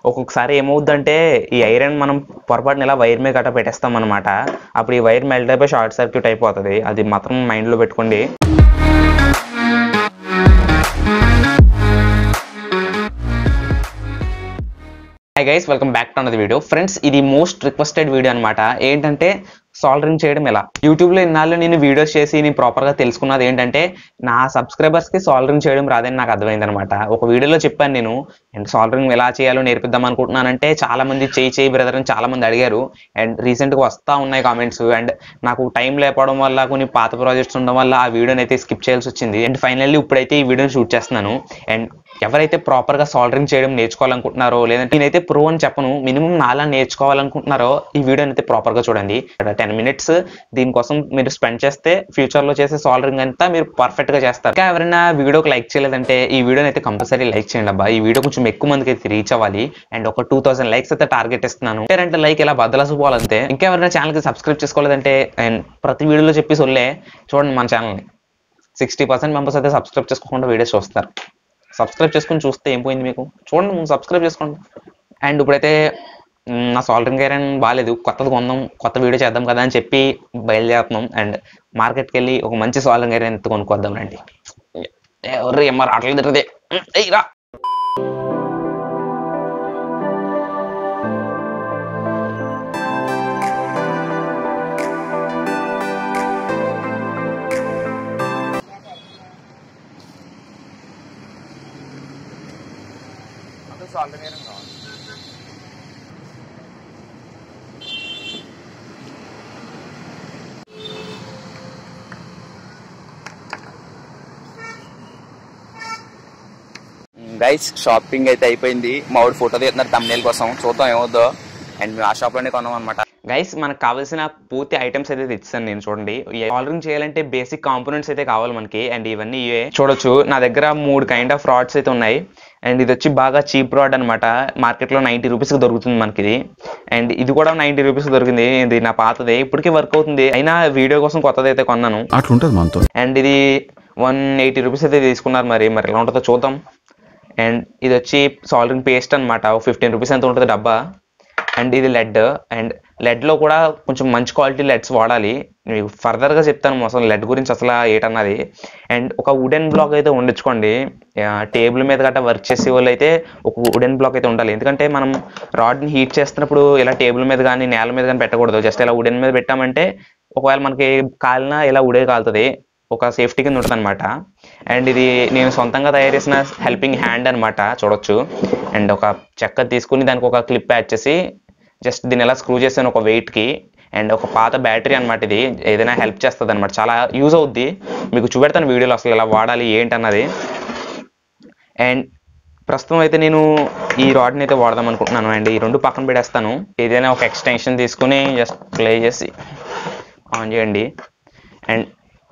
ఒక్కొక్కసారి ఏమవుద్దంటే ఈ ఐరన్ మనం పొరపాటున ఇలా వైర్ మీద గట్రా పెట్టేస్తాం అనమాట అప్పుడు ఈ వైర్ మెల్ట్ అయిపోయి షార్ట్ సర్క్యూట్ అయిపోతుంది అది మాత్రం మైండ్లో పెట్టుకోండి hi guys welcome back to అన్నది వీడియో ఫ్రెండ్స్ ఇది మోస్ట్ రిక్వెస్టెడ్ వీడియో అనమాట ఏంటంటే సాల్డరింగ్ చేయడం ఎలా యూట్యూబ్లో ఇన్నాళ్ళు నేను వీడియోస్ చేసి నేను ప్రాపర్గా తెలుసుకున్నది ఏంటంటే నా సబ్స్క్రైబర్స్కి సాల్డరింగ్ చేయడం రాదని నాకు అర్థమైంది అనమాట ఒక వీడియోలో చెప్పాను నేను అండ్ సాల్డరింగ్ ఎలా చేయాలో నేర్పిద్దాం అనుకుంటున్నానంటే చాలా మంది చేయి చేయి బ్రదర్ అని చాలా మంది అడిగారు అండ్ రీసెంట్గా వస్తూ ఉన్నాయి కామెంట్స్ అండ్ నాకు టైం లేకపోవడం వల్ల కొన్ని పాత ప్రాజెక్ట్స్ ఉండడం వల్ల ఆ వీడియోని అయితే స్కిప్ చేయాల్సి వచ్చింది అండ్ ఫైనల్లీ ఇప్పుడైతే ఈ వీడియోని షూట్ చేస్తున్నాను అండ్ ఎవరైతే ప్రాపర్గా సాల్డరింగ్ చేయడం నేర్చుకోవాలనుకుంటున్నారో లేదంటే నేనైతే ప్రో అని చెప్పను మినిమం నాలా నేర్చుకోవాలనుకుంటున్నారో ఈ వీడియోని అయితే ప్రాపర్గా చూడండి టెన్ మినిట్స్ దీనికోసం మీరు స్పెండ్ చేస్తే ఫ్యూచర్లో చేసే సాల్డరింగ్ అంతా మీరు పర్ఫెక్ట్గా చేస్తారు ఇంకా ఎవరైనా వీడియోకి లైక్ చేయలేదంటే ఈ వీడియోని అయితే కంపల్సరీ లైక్ చేయండి అబ్బా ఈ వీడియో కొంచెం ఎక్కువ మందికి అయితే రీచ్ అవ్వాలి అండ్ ఒక టూ థౌసండ్ లైక్స్ అయితే టార్గెట్ ఇస్తున్నాను అంటే లైక్ ఇలా బద్దలసిపోవాలంతే ఇంకా ఎవరైనా ఛానల్కి సబ్స్క్రైబ్ చేసుకోలేదంటే అండ్ ప్రతి వీడియోలో చెప్పి సొల్లే చూడండి మన ఛానల్ని సిక్స్టీ పర్సెంట్ మెంబర్స్ అయితే సబ్స్క్రైబ్ చేసుకోకుండా వీడియోస్ చూస్తారు సబ్స్క్రైబ్ చేసుకుని చూస్తే ఏం పోయింది మీకు చూడండి ముందు సబ్స్క్రైబ్ చేసుకోండి అండ్ ఇప్పుడైతే మ్, నా సాల్డరింగ్ ఐరన్ బాగాలేదు కొత్తది కొందాం కొత్త వీడియో చేద్దాం కదా అని చెప్పి బయలుదేరుతున్నాం అండ్ మార్కెట్కి వెళ్ళి ఒక మంచి సాల్డరింగ్ ఐరన్ ఎత్తు కొనుక్కొద్దాం రండి ఎవరు ఏమో రావట్లేదు తిరగదే ఏయ్ రా గైస్ షాపింగ్ అయితే అయిపోయింది మా ఊడి ఫోటో తీస్తున్నారు తమ్నేల్ కోసం చూద్దాం ఏమవుద్దో అండ్ మేము ఆ షాప్ లోనే కొన్నాం అనమాట గైస్ మనకు కావాల్సిన పూర్తి ఐటమ్స్ అయితే తెచ్చాను నేను చూడండి సాల్డరింగ్ చేయాలంటే బేసిక్ కాంపోనెంట్స్ అయితే కావాలి మనకి అండ్ ఇవన్నీ ఇవే చూడొచ్చు నా దగ్గర మూడు కైండ్ ఆఫ్ రాడ్స్ అయితే ఉన్నాయి అండ్ ఇది వచ్చి బాగా చీప్ రాడ్ అనమాట మార్కెట్లో నైంటీ రూపీస్కి దొరుకుతుంది మనకి ఇది అండ్ ఇది కూడా నైంటీ రూపీస్కి దొరికింది ఇది నా పాతదే ఇప్పటికీ వర్క్ అవుతుంది అయినా వీడియో కోసం కొత్తది అయితే కొన్నాను అట్లుంటది మనతో అండ్ ఇది వన్ ఎయిటీ రూపీస్ అయితే తీసుకున్నారు మరి మరి ఎలా ఉంటుందో చూద్దాం అండ్ ఇది వచ్చి సాల్డరింగ్ పేస్ట్ అనమాట ఫిఫ్టీన్ రూపీస్ ఎంత ఉంటుంది డబ్బా అండ్ ఇది లెడ్ అండ్ లెడ్లో కూడా కొంచెం మంచి క్వాలిటీ లెడ్స్ వాడాలి మీకు ఫర్దర్గా చెప్తాను అసలు లెడ్ గురించి అసలు ఏటన్నది అండ్ ఒక వుడెన్ బ్లాక్ అయితే ఉండించుకోండి టేబుల్ మీద గట్రా వర్క్ చేసే వాళ్ళు అయితే ఒక వుడెన్ బ్లాక్ అయితే ఉండాలి ఎందుకంటే మనం రాడ్ని హీట్ చేస్తున్నప్పుడు ఇలా టేబుల్ మీద కానీ నేల మీద కానీ పెట్టకూడదు జస్ట్ ఇలా వుడెన్ మీద పెట్టామంటే ఒకవేళ మనకి కాలినా ఇలా ఉడే కాలుతుంది ఒక సేఫ్టీ కింద ఉంటుంది అనమాట అండ్ ఇది నేను సొంతంగా తయారు చేసిన హెల్పింగ్ హ్యాండ్ అనమాట చూడొచ్చు అండ్ ఒక చెక్క తీసుకుని దానికి ఒక క్లిప్ యాడ్ చేసి జస్ట్ దీన్ని ఎలా స్క్రూ చేసాను ఒక వెయిట్కి అండ్ ఒక పాత బ్యాటరీ అనమాట ఇది ఏదైనా హెల్ప్ చేస్తుంది అనమాట చాలా యూజ్ అవుద్ది మీకు చూపెడతాను వీడియోలో అసలు ఎలా వాడాలి ఏంటన్నది అండ్ ప్రస్తుతం అయితే నేను ఈ రాడ్ని అయితే వాడదాం అనుకుంటున్నాను అండ్ ఈ రెండు పక్కన పెడేస్తాను ఏదైనా ఒక ఎక్స్టెన్షన్ తీసుకుని జస్ట్ ప్లే చేసి ఆన్ చేయండి అండ్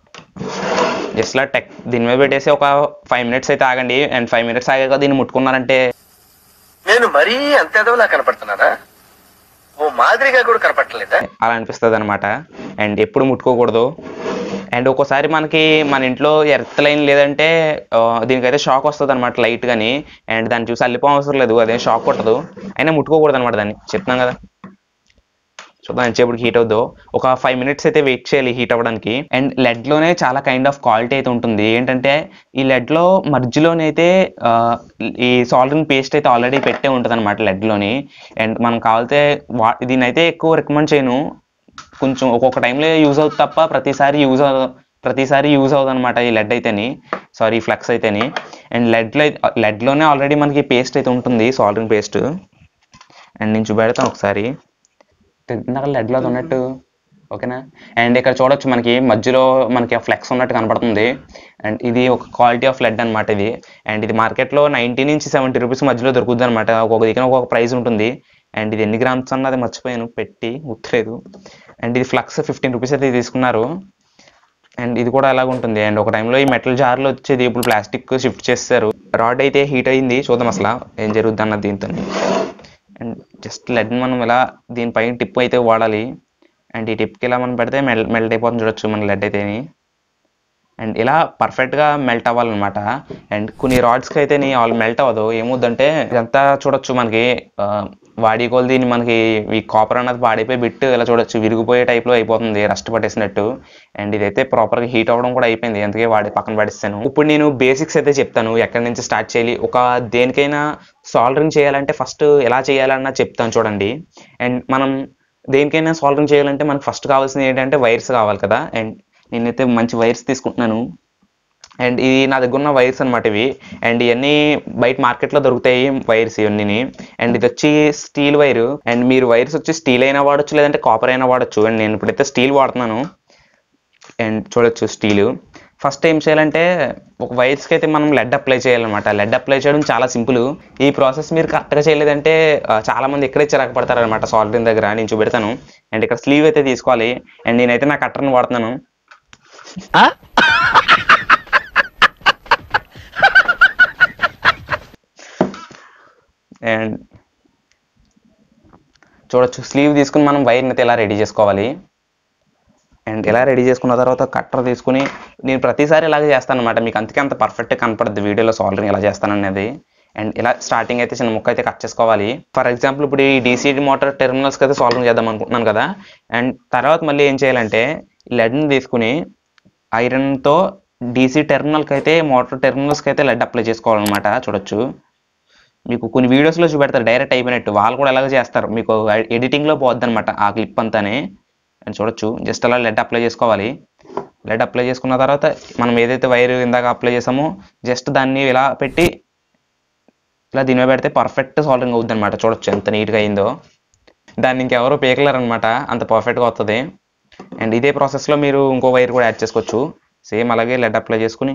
జస్ట్ ఇలా టెక్ దీని మీద పెట్టేసి ఒక ఫైవ్ మినిట్స్ అయితే ఆగండి అండ్ ఫైవ్ మినిట్స్ ఆగాక దీన్ని ముట్టుకున్నారంటే నేను మరీ అంత ఎదవలా కనపడుతున్నారా ఓ మాదిరిగా కూడా కనపడలేదా అలా అనిపిస్తుంది అనమాట అండ్ ఎప్పుడు ముట్టుకోకూడదు అండ్ ఒక్కోసారి మనకి మన ఇంట్లో ఎర్త్ లైన్ లేదంటే ఆ, దీనికైతే షాక్ వస్తుంది అనమాట లైట్ కానీ అండ్ దాన్ని చూసి అల్లిపో అవసరం లేదు అదేం షాక్ కొట్టదు అయినా ముట్టుకోకూడదు అనమాట దాన్ని చెప్తున్నాం కదా చూద్దాం ఎంతసేపటికి హీట్ అవుద్దో ఒక ఫైవ్ మినిట్స్ అయితే వెయిట్ చేయాలి హీట్ అవ్వడానికి అండ్ లెడ్లోనే చాలా కైండ్ ఆఫ్ క్వాలిటీ అయితే ఉంటుంది ఏంటంటే ఈ లెడ్లో మధ్యలోనైతే ఆ, ఈ సాల్డరింగ్ పేస్ట్ అయితే ఆల్రెడీ పెట్టే ఉంటుంది అనమాట లెడ్లోని అండ్ మనం కావాలితే వా దీని అయితే ఎక్కువ రికమెండ్ చేయను కొంచెం ఒక్కొక్క టైంలో యూజ్ అవుతుంది తప్ప ప్రతిసారి యూజ్ అవ ప్రతిసారి యూజ్ అవుతుంది అనమాట ఈ లెడ్ అయితేని సారీ ఫ్లెక్స్ అయితేని అండ్ లెడ్లో లెడ్లోనే ఆల్రెడీ మనకి పేస్ట్ అయితే ఉంటుంది సాల్డరింగ్ పేస్ట్ అండ్ నేను చూపెడతాను ఒకసారి ఇందాక లెడ్లో ఉన్నట్టు ఓకేనా అండ్ ఇక్కడ చూడొచ్చు మనకి మధ్యలో మనకి ఫ్లెక్స్ ఉన్నట్టు కనపడుతుంది అండ్ ఇది ఒక క్వాలిటీ ఆఫ్ లెడ్ అనమాట ఇది అండ్ ఇది మార్కెట్లో నైంటీ నుంచి సెవెంటీ రూపీస్ మధ్యలో దొరుకుతుంది అనమాట ఒక్కొక్క దగ్గర ఒక్కొక్క ప్రైస్ ఉంటుంది అండ్ ఇది ఎన్ని గ్రామ్స్ అన్నది మర్చిపోయాను పెట్టి గుర్తులేదు అండ్ ఇది ఫ్లక్స్ ఫిఫ్టీన్ రూపీస్ అయితే తీసుకున్నారు అండ్ ఇది కూడా అలాగ ఉంటుంది అండ్ ఒక టైంలో ఈ మెటల్ జార్లో వచ్చేది ఇప్పుడు ప్లాస్టిక్ షిఫ్ట్ చేస్తారు రాడ్ అయితే హీట్ అయింది చూద్దాం అసలు ఏం జరుగుద్ది అన్నది దీంతో అండ్ జస్ట్ లెడ్ మనం ఇలా దీనిపైన టిప్ అయితే వాడాలి అండ్ ఈ టిప్కి ఇలా మనం పెడితే మెల్ మెల్ట్ అయిపోతుంది చూడొచ్చు మన లెడ్ అయితేని అండ్ ఇలా పర్ఫెక్ట్గా మెల్ట్ అవ్వాలన్నమాట అండ్ కొన్ని రాడ్స్కి అయితే నీ ఆల్ మెల్ట్ అవ్వదు ఏమవుద్దంటే ఇదంతా చూడొచ్చు మనకి ఆ, వాడి కొలు దీన్ని మనకి ఈ కాపర్ అన్నది పాడైపోయి బిట్ ఇలా చూడొచ్చు విరిగిపోయే టైప్లో అయిపోతుంది రస్ట్ పట్టేసినట్టు అండ్ ఇదైతే ప్రాపర్గా హీట్ అవ్వడం కూడా అయిపోయింది అందుకే వాడి పక్కన పడిస్తాను ఇప్పుడు నేను బేసిక్స్ అయితే చెప్తాను ఎక్కడి నుంచి స్టార్ట్ చేయాలి ఒక దేనికైనా సాల్డరింగ్ చేయాలంటే ఫస్ట్ ఎలా చేయాలన్నా చెప్తాను చూడండి అండ్ మనం దేనికైనా సాల్డరింగ్ చేయాలంటే మనకు ఫస్ట్ కావాల్సింది ఏంటంటే వైర్స్ కావాలి కదా అండ్ నేనైతే మంచి వైర్స్ తీసుకుంటున్నాను అండ్ ఇది నా దగ్గర ఉన్న వైర్స్ అనమాట ఇవి అండ్ ఇవన్నీ బయట మార్కెట్లో దొరుకుతాయి వైర్స్ ఇవన్నీ అండ్ ఇది వచ్చి స్టీల్ వైర్ అండ్ మీరు వైర్స్ వచ్చి స్టీల్ అయినా వాడచ్చు లేదంటే కాపర్ అయినా వాడచ్చు అండ్ నేను ఇప్పుడైతే స్టీల్ వాడుతున్నాను అండ్ చూడొచ్చు స్టీల్ ఫస్ట్ ఏం చేయాలంటే ఒక వైర్స్కి అయితే మనం లెడ్ అప్లై చేయాలన్నమాట లెడ్ అప్లై చేయడం చాలా సింపుల్ ఈ ప్రాసెస్ మీరు కరెక్ట్గా చేయలేదంటే ఆ, చాలా మంది ఇక్కడే చిరాకు పడతారు అనమాట సాల్డరింగ్ దగ్గర నేను చూపెడతాను అండ్ ఇక్కడ స్లీవ్ అయితే తీసుకోవాలి అండ్ నేనైతే నా కట్టర్ని వాడుతున్నాను అండ్ చూడొచ్చు స్లీవ్ తీసుకుని మనం వైర్ని అయితే ఎలా రెడీ చేసుకోవాలి అండ్ ఇలా రెడీ చేసుకున్న తర్వాత కట్టర్ తీసుకుని నేను ప్రతిసారి ఇలాగే చేస్తాను అనమాట మీకు అందుకే అంత పర్ఫెక్ట్గా కనపడుద్ది వీడియోలో సాల్డరింగ్ ఎలా చేస్తాననేది అండ్ ఇలా స్టార్టింగ్ అయితే చిన్న ముక్క అయితే కట్ చేసుకోవాలి ఫర్ ఎగ్జాంపుల్ ఇప్పుడు ఈ డీసీ మోటార్ టెర్మినల్స్కి అయితే సాల్డరింగ్ చేద్దాం అనుకుంటున్నాను కదా అండ్ తర్వాత మళ్ళీ ఏం చేయాలంటే లెడ్ని తీసుకుని ఐరన్తో డీసీ టెర్మినల్కి అయితే మోటార్ టెర్మినల్స్కి అయితే లెడ్ అప్లై చేసుకోవాలన్నమాట చూడొచ్చు మీకు కొన్ని వీడియోస్లో చూపెడతారు డైరెక్ట్ అయిపోయినట్టు వాళ్ళు కూడా ఎలాగ చేస్తారు మీకు ఎడిటింగ్లో పోద్ది అనమాట ఆ క్లిప్ అంతానే అని చూడొచ్చు జస్ట్ అలా లెడ్ అప్లై చేసుకోవాలి లెడ్ అప్లై చేసుకున్న తర్వాత మనం ఏదైతే వైర్ ఇందాక అప్లై చేసామో జస్ట్ దాన్ని ఇలా పెట్టి ఇలా దీని మీద పెడితే పర్ఫెక్ట్ సాల్వింగ్ అవుద్ది అనమాట చూడొచ్చు ఎంత నీట్గా అయిందో దాన్ని ఇంకెవరో పేకలేరు అనమాట అంత పర్ఫెక్ట్గా వస్తుంది అండ్ ఇదే ప్రాసెస్లో మీరు ఇంకో వైర్ కూడా యాడ్ చేసుకోవచ్చు సేమ్ అలాగే లెడ్ అప్లై చేసుకుని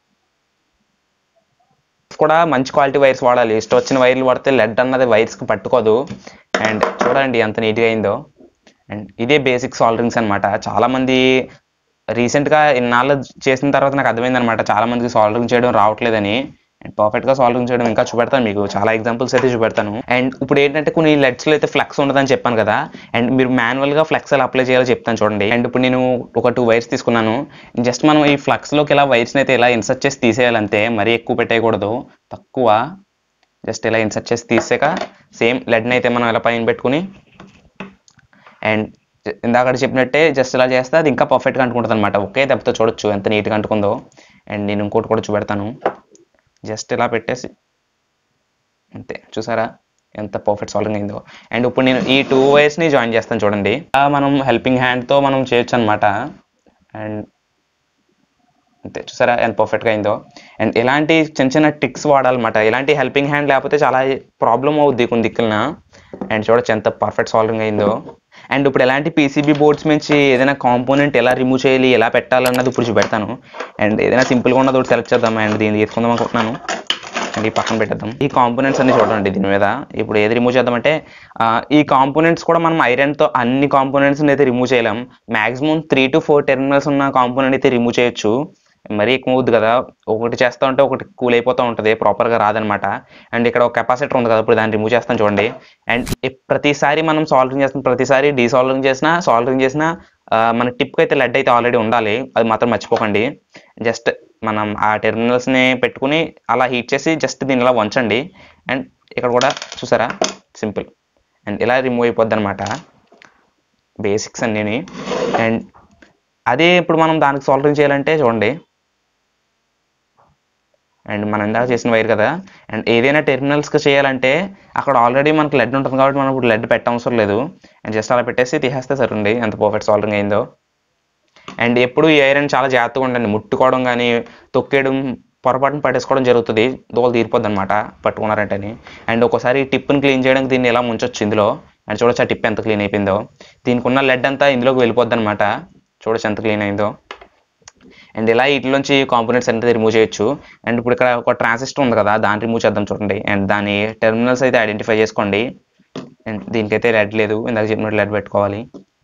కూడా మంచి క్వాలిటీ వైర్స్ వాడాలి ఇష్టం వచ్చిన వైర్లు వాడితే లెడ్ అన్నది వైర్స్కి పట్టుకోదు అండ్ చూడండి ఎంత నీట్గా అయిందో అండ్ ఇదే బేసిక్ సాల్డరింగ్స్ అనమాట చాలామంది రీసెంట్గా ఇన్నాళ్ళు చేసిన తర్వాత నాకు అర్థమైంది అనమాట చాలా మందికి సాల్డరింగ్ చేయడం రావట్లేదని అండ్ పర్ఫెక్ట్గా సాల్వింగ్ చేయడం ఇంకా చూపెడతాను మీకు చాలా ఎగ్జాంపుల్స్ అయితే చూపెడతాను అండ్ ఇప్పుడు ఏంటంటే కొన్ని లెట్స్లో అయితే ఫ్లెక్స్ ఉండదని చెప్పాను కదా అండ్ మీరు మాన్యువల్గా ఫ్లెక్స్ ఎలా అప్లై చేయాలో చెప్తాను చూడండి అండ్ ఇప్పుడు నేను ఒక టూ వైర్స్ తీసుకున్నాను జస్ట్ మనం ఈ ఫ్లక్స్లోకి ఇలా వైర్స్ని అయితే ఇలా ఇన్సర్ట్ చేసి తీసేయాలంతే మరీ ఎక్కువ పెట్టేయకూడదు తక్కువ జస్ట్ ఇలా ఇన్సర్ట్ చేసి తీసాక సేమ్ లెడ్ని అయితే మనం ఇలా పైన పెట్టుకుని అండ్ ఇందాక చెప్పినట్టే జస్ట్ ఇలా చేస్తే అది ఇంకా పర్ఫెక్ట్గా అంటుకుంటుంది అనమాట ఒకే దెబ్బతో చూడొచ్చు ఎంత నీట్గా అంటుకుందో అండ్ నేను ఇంకోటి కూడా చూపెడతాను జస్ట్ ఇలా పెట్టేసి అంతే చూసారా ఎంత పర్ఫెక్ట్ సాల్వింగ్ అయిందో అండ్ ఇప్పుడు నేను ఈ టూ వైర్స్ని జాయిన్ చేస్తాను చూడండి ఇలా మనం హెల్పింగ్ హ్యాండ్తో మనం చేయొచ్చు అనమాట అండ్ అంతే చూసారా ఎంత పర్ఫెక్ట్గా అయిందో అండ్ ఇలాంటి చిన్న చిన్న టిక్స్ వాడాలన్నమాట ఇలాంటి హెల్పింగ్ హ్యాండ్ లేకపోతే చాలా ప్రాబ్లం అవుద్ది కొన్ని దిక్కులన అండ్ చూడొచ్చు ఎంత పర్ఫెక్ట్ సాల్వింగ్ అయిందో అండ్ ఇప్పుడు ఎలాంటి పీసీబీ బోర్డ్స్ నుంచి ఏదైనా కాంపోనెంట్ ఎలా రిమూవ్ చేయాలి ఎలా పెట్టాలన్నది ఇప్పుడు చూపెడతాను అండ్ ఏదైనా సింపుల్గా ఉన్నది ఒకటి సెలెక్ట్ చేద్దాం అండ్ దీన్ని తీసుకుందాం అనుకుంటున్నాను అండ్ ఈ పక్కన పెట్టేద్దాం ఈ కాంపోనెంట్స్ అన్ని చూడండి దీని మీద ఇప్పుడు ఏది రిమూవ్ చేద్దామంటే ఆ, ఈ కాంపోనెంట్స్ కూడా మనం ఐరన్తో అన్ని కాంపోనెంట్స్ అయితే రిమూవ్ చేయలేం maximum three to four terminals ఉన్న కాంపోనెంట్ అయితే రిమూవ్ చేయొచ్చు మరీ ఎక్కువ అవుద్ది కదా ఒకటి చేస్తూ ఉంటే ఒకటి కూల్ అయిపోతూ ఉంటుంది ప్రాపర్గా రాదనమాట అండ్ ఇక్కడ ఒక కెపాసిటర్ ఉంది కదా ఇప్పుడు దాన్ని రిమూవ్ చేస్తాను చూడండి అండ్ ఇప్- ప్రతిసారి మనం సాల్వింగ్ చేస్తున్న ప్రతిసారి డీసాల్వింగ్ చేసినా సాల్వింగ్ చేసినా ఆ, మన టిప్కి అయితే లెడ్ అయితే ఆల్రెడీ ఉండాలి అది మాత్రం మర్చిపోకండి జస్ట్ మనం ఆ టెర్మినల్స్ని పెట్టుకుని అలా హీట్ చేసి జస్ట్ దీన్ని ఇలా వంచండి అండ్ ఇక్కడ కూడా చూసారా సింపుల్ అండ్ ఇలా రిమూవ్ అయిపోద్ది అనమాట బేసిక్స్ అన్నీ అండ్ అదే ఇప్పుడు మనం దానికి సాల్వింగ్ చేయాలంటే చూడండి అండ్ మనం ఇందాక చేసిన వైర్ కదా అండ్ ఏదైనా టెర్మినల్స్కి చేయాలంటే అక్కడ ఆల్రెడీ మనకు లెడ్ ఉంటుంది కాబట్టి మనం ఇప్పుడు లెడ్ పెట్టవసరం లేదు అండ్ జస్ట్ అలా పెట్టేసి తీసేస్తే సరండి ఎంత పర్ఫెక్ట్ సాల్వింగ్ అయిందో అండ్ ఎప్పుడు ఈ ఐరన్ చాలా జాగ్రత్తగా ఉండండి ముట్టుకోవడం కానీ తొక్కేయడం పొరపాటున పట్టేసుకోవడం జరుగుతుంది దోలు తీరిపోద్ది అనమాట పట్టుకున్నారంటని అండ్ ఒకసారి ఈ టిప్ని క్లీన్ చేయడానికి దీన్ని ఎలా ముంచొచ్చు ఇందులో అండ్ చూడొచ్చు ఆ టిప్ ఎంత క్లీన్ అయిపోయిందో దీనికి ఉన్న లెడ్ అంతా ఇందులోకి వెళ్ళిపోద్ది అనమాట చూడొచ్చు ఎంత క్లీన్ అయిందో అండ్ ఇలా వీటిలోంచి కాంపోనెంట్స్ అనేది రిమూవ్ చేయొచ్చు అండ్ ఇప్పుడు ఇక్కడ ఒక ట్రాన్సిస్టర్ ఉంది కదా దాన్ని రిమూవ్ చేద్దాం చూడండి అండ్ దాని టెర్మినల్స్ అయితే ఐడెంటిఫై చేసుకోండి అండ్ దీనికైతే లెడ్ లేదు ఇందాక చెప్పినట్టు లెడ్ పెట్టుకోవాలి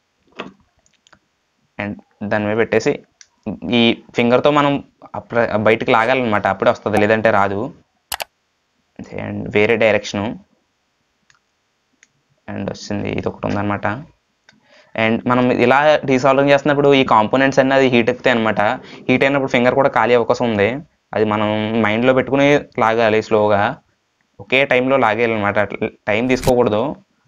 అండ్ దాని మీద పెట్టేసి ఈ ఫింగర్తో మనం అప్ర- బయటికి లాగాలన్నమాట అప్పుడే వస్తుంది లేదంటే రాదు అండ్ వేరే డైరెక్షను అండ్ వచ్చింది ఇది ఒకటి ఉందన్నమాట అండ్ మనం ఇలా డీసాల్వింగ్ చేస్తున్నప్పుడు ఈ కాంపోనెంట్స్ అన్నీ అది హీట్ ఎక్కుతాయి అనమాట హీట్ అయినప్పుడు ఫింగర్ కూడా ఖాళీ అవకాశం ఉంది అది మనం మైండ్లో పెట్టుకుని లాగాలి స్లోగా ఒకే టైంలో లాగేయాలి అనమాట టైం తీసుకోకూడదు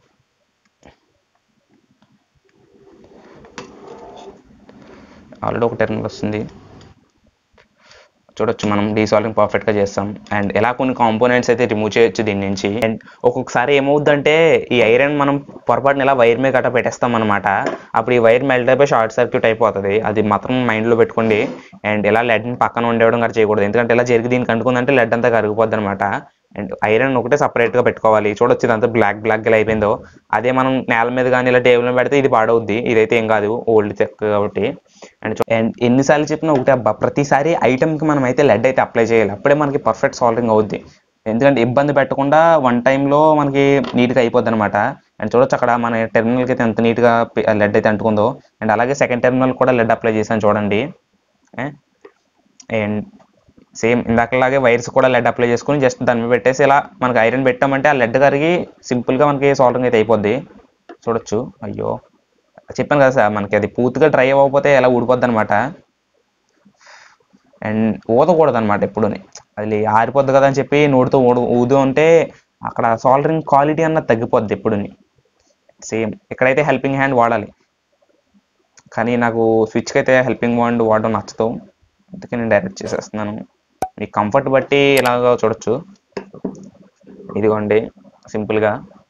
ఆల్రెడీ ఒక టర్న్ వస్తుంది చూడొచ్చు మనం డీసాల్వింగ్ పర్ఫెక్ట్గా చేస్తాం అండ్ ఎలా కొన్ని కాంపోనెంట్స్ అయితే రిమూవ్ చేయొచ్చు దీని నుంచి అండ్ ఒక్కొక్కసారి ఏమవుద్దంటే ఈ ఐరన్ మనం పొరపాటున ఇలా వైర్ మీద గట్రా పెట్టేస్తాం అనమాట అప్పుడు ఈ వైర్ మెల్ట్ అయిపోయి షార్ట్ సర్క్యూట్ అయిపోతుంది అది మాత్రం మైండ్లో పెట్టుకోండి అండ్ ఇలా లెడ్ని పక్కన ఉండేయడం కూడా చేయకూడదు ఎందుకంటే ఇలా జరిగి దీనికి అంటుకుందంటే లెడ్ అంతా కరిగిపోద్ది అనమాట అండ్ ఐరన్ ఒకటే సపరేట్గా పెట్టుకోవాలి చూడొచ్చు ఇదంతా బ్లాక్ బ్లాక్ ఇలా అయిపోయిందో అదే మనం నేల మీద కానీ ఇలా టేబుల్ మీద పెడితే ఇది పాడవుద్ది ఇదైతే ఏం కాదు ఓల్డ్ చెక్ కాబట్టి అండ్ చూ- అండ్ ఎన్నిసార్లు చెప్పినా ఒకటే అబ్బా ప్రతిసారి ఐటమ్కి మనం అయితే లెడ్ అయితే అప్లై చేయాలి అప్పుడే మనకి పర్ఫెక్ట్ సాల్వింగ్ అవుద్ది ఎందుకంటే ఇబ్బంది పెట్టకుండా వన్ టైంలో మనకి నీట్గా అయిపోద్ది అనమాట అండ్ చూడొచ్చు అక్కడ మన టెర్మినల్కి అయితే ఎంత నీట్గా లెడ్ అయితే అంటుకుందో అండ్ అలాగే సెకండ్ టెర్మినల్ కూడా లెడ్ అప్లై చేశాను చూడండి అండ్ సేమ్ ఇందాకలాగే వైర్స్ కూడా లెడ్ అప్లై చేసుకుని జస్ట్ దాని మీద పెట్టేసి ఇలా మనకి ఐరన్ పెట్టామంటే ఆ లెడ్ కరిగి సింపుల్గా మనకి సాల్వింగ్ అయితే అయిపోద్ది చూడొచ్చు అయ్యో చెప్పాను కదా సార్ మనకి అది పూర్తిగా డ్రై అవ్వకపోతే ఎలా ఊడిపోద్ది అనమాట అండ్ ఊదకూడదు అనమాట ఎప్పుడుని అది ఆరిపోద్ది కదా అని చెప్పి నోటితో ఊడు ఊదు ఉంటే అక్కడ సాల్డరింగ్ క్వాలిటీ అన్నది తగ్గిపోద్ది ఎప్పుడుని సేమ్ ఇక్కడైతే హెల్పింగ్ హ్యాండ్ వాడాలి కానీ నాకు స్విచ్కి అయితే హెల్పింగ్ హ్యాండ్ వాడడం నచ్చదు అందుకే నేను డైరెక్ట్ చేసేస్తున్నాను మీ కంఫర్ట్ బట్టి ఇలాగ చూడొచ్చు ఇదిగోండి సింపుల్గా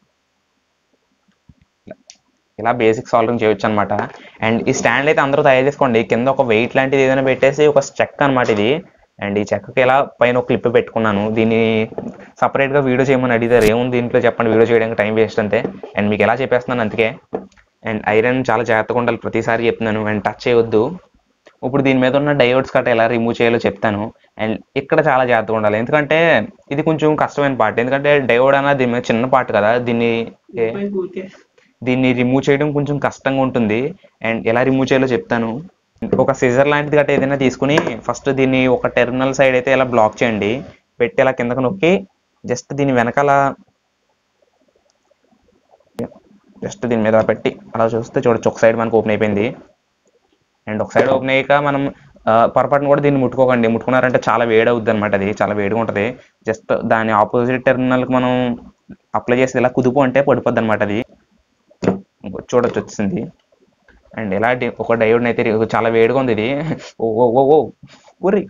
ఇలా బేసిక్ సాల్వింగ్ చేయొచ్చు అనమాట అండ్ ఈ స్టాండ్ అయితే అందరూ తయారు చేసుకోండి కింద ఒక వెయిట్ లాంటిది ఏదైనా పెట్టేసి ఒక చెక్క అనమాట ఇది అండ్ ఈ చెక్కకి ఇలా పైన ఒక క్లిప్ పెట్టుకున్నాను దీన్ని సపరేట్గా వీడియో చేయమని అడిగారు ఏముంది దీంట్లో చెప్పండి వీడియో చేయడానికి టైం వేస్ట్ అంతే అండ్ మీకు ఎలా చెప్పేస్తున్నాను అందుకే అండ్ ఐరన్ చాలా జాగ్రత్తగా ఉండాలి ప్రతిసారి చెప్తున్నాను అండ్ టచ్ చేయవద్దు ఇప్పుడు దీని మీద ఉన్న డయోడ్స్ కట్ట ఎలా రిమూవ్ చేయాలో చెప్తాను అండ్ ఇక్కడ చాలా జాగ్రత్తగా ఉండాలి ఎందుకంటే ఇది కొంచెం కష్టమైన పార్ట్ ఎందుకంటే డయోడ్ అన్న దీని మీద చిన్న పార్ట్ కదా దీన్ని ఏ- దీన్ని రిమూవ్ చేయడం కొంచెం కష్టంగా ఉంటుంది అండ్ ఎలా రిమూవ్ చేయాలో చెప్తాను ఒక సిజర్ లాంటిది గట్రా ఏదైనా తీసుకుని ఫస్ట్ దీన్ని ఒక టెర్మినల్ సైడ్ అయితే ఇలా బ్లాక్ చేయండి పెట్టి ఇలా కిందకు నొక్కి జస్ట్ దీని వెనకాల జస్ట్ దీని మీద పెట్టి అలా చూస్తే చూడొచ్చు ఒక సైడ్ మనకు ఓపెన్ అయిపోయింది అండ్ ఒక సైడ్ ఓపెన్ అయ్యాక మనం ఆ, పొరపాటున కూడా దీన్ని ముట్టుకోకండి ముట్టుకున్నారంటే చాలా వేడి అవుద్ది అనమాట అది చాలా వేడిగా ఉంటుంది జస్ట్ దాని ఆపోజిట్ టెర్మినల్కి మనం అప్లై చేసి ఇలా కుదుపు అంటే పడిపోద్ది అనమాట అది ఇంకో చూడొచ్చు వచ్చింది అండ్ ఇలా డి- ఒక డయోడ్ అయితే రి- చాలా వేడిగా ఉంది ఇది ఓ ఓ ఓ ఓ ఊరి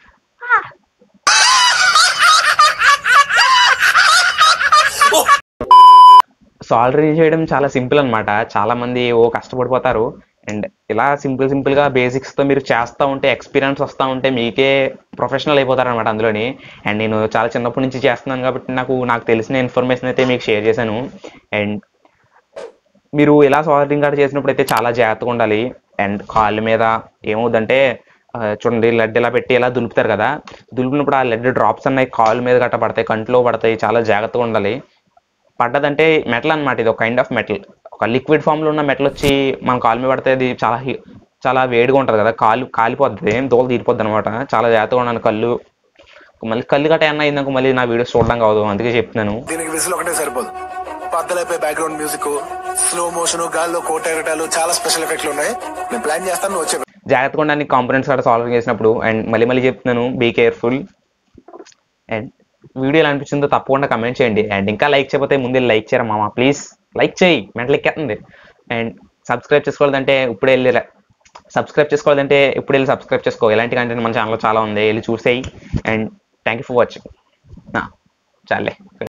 సాల్డరింగ్ చేయడం చాలా సింపుల్ అన్నమాట చాలా మంది ఓ కష్టపడిపోతారు అండ్ ఇలా సింపుల్ సింపుల్ గా బేసిక్స్ తో మీరు చేస్తూ ఉంటే ఎక్స్పీరియన్స్ వస్తూ ఉంటే మీకే ప్రొఫెషనల్ అయిపోతారు అనమాట అందులోని అండ్ నేను చాలా చిన్నప్పటి నుంచి చేస్తున్నాను కాబట్టి నాకు నాకు తెలిసిన ఇన్ఫర్మేషన్ అయితే మీకు షేర్ చేశాను అండ్ మీరు ఇలా సాల్డరింగ్ కార్డ్ చేసినప్పుడు అయితే చాలా జాగ్రత్తగా ఉండాలి అండ్ కాళ్ళ మీద ఏమవుద్దంటే ఆ, చూడండి లెడ్ ఇలా పెట్టి ఇలా దులుపుతారు కదా దులిపినప్పుడు ఆ లెడ్ డ్రాప్స్ అన్నాయి కాళ్ళ మీద గట్ట పడతాయి కంట్లో పడతాయి చాలా జాగ్రత్తగా ఉండాలి పడ్డదంటే మెటల్ అన్నమాట ఇది ఒక కైండ్ ఆఫ్ మెటల్ ఒక లిక్విడ్ ఫామ్ లో ఉన్న మెటల్ వచ్చి మన కాలు మీద పడితే అది చాలా హీ- చాలా వేడిగా ఉంటుంది కదా కాలు కాలిపోద్ది దోలు తీరిపోద్ది అనమాట చాలా జాగ్రత్తగా ఉన్నాను కళ్ళు మళ్ళీ కళ్ళు గట్ట ఏమన్నా అయిందనుకో మళ్ళీ నా వీడియోస్ చూడడం కాదు అందుకే చెప్తున్నాను దీనికి విసులు ఒకటే సరిపోదు బద్దలైపోయి బ్యాక్గ్రౌండ్ మ్యూజిక్ స్లో మోషన్ గాల్లో కోట ఎగటాలు చాలా స్పెషల్ ఎఫెక్ట్లు ఉన్నాయి నేను ప్లాన్ చేస్తాను నువ్వు వచ్చే జాగ్రత్తగా ఉండడానికి కాంపనెంట్స్ కూడా సాల్వ్ చేసినప్పుడు అండ్ మళ్ళీ మళ్ళీ చెప్తున్నాను బీ కేర్ఫుల్ అండ్ వీడియో ఎలా అనిపించిందో తప్పకుండా కమెంట్ చేయండి అండ్ ఇంకా లైక్ చేయకపోతే ముందే లైక్ చేయరా మామ ప్లీజ్ లైక్ చేయి మెంటల్ ఎక్కేస్తుంది అండ్ సబ్స్క్రైబ్ చేసుకోవాలంటే ఇప్పుడే వెళ్ళి సబ్స్క్రైబ్ చేసుకోవాలంటే ఇప్పుడు వెళ్ళి సబ్స్క్రైబ్ చేసుకో ఎలాంటి కంటెంట్ మన ఛానల్లో చాలా ఉంది వెళ్ళి చూసేయి and thank you for watching చాలే